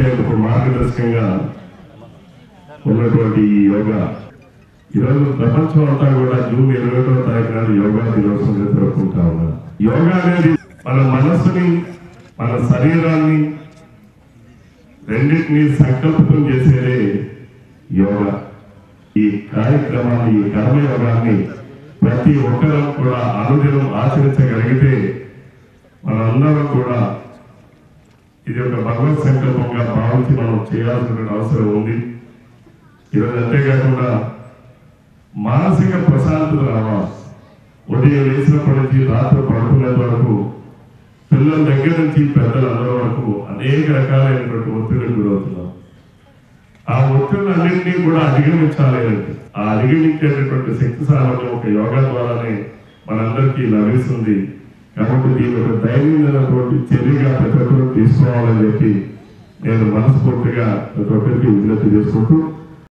దిశకు మార్గదర్శకంగా ఉన్నటువంటి ఈ యోగా ఈరోజు ప్రపంచం అంతా కూడా జూన్ ఇరవై ఒకటో తారీఖు నాడు యోగా దినోత్సవంగా జరుపుకుంటా ఉన్నారు యోగా అనేది మన మనస్సుని మన శరీరాన్ని రెండింటినీ సంకల్పితం చేసేదే యోగా ఈ కార్యక్రమాన్ని ఈ కర్మయోగాన్ని ప్రతి ఒక్కరూ కూడా అనుదినం ఆచరించగలిగితే మనందరం కూడా ఇది ఒక భగవత్ సంకల్పంగా భావించి మనం చేయాల్సిన అవసరం ఉంది ఈరోజు అంతేకాకుండా మానసిక ప్రశాంతత రావాలి ఉదయం లేచినప్పటి నుంచి రాత్రి పడుకునేంత వరకు పిల్లల దగ్గర నుంచి పెద్దలందరి వరకు అనేక రకాలైనటువంటి ఒత్తిడికి గురవుతున్నారు ఆ ఒత్తిళ్ళన్నింటినీ కూడా అధిగమించాలి అంటే ఆ అధిగమించేటటువంటి శక్తి సామర్థ్యం ఒక యోగా ద్వారానే మనందరికీ లభిస్తుంది కాబట్టి దీని ఒక ధైర్యమైనటువంటి చర్యగా ప్రతి ఒక్కరు తీసుకోవాలని చెప్పి నేను మనస్ఫూర్తిగా ప్రతి ఒక్కరికి విజ్ఞప్తి చేసుకుంటూ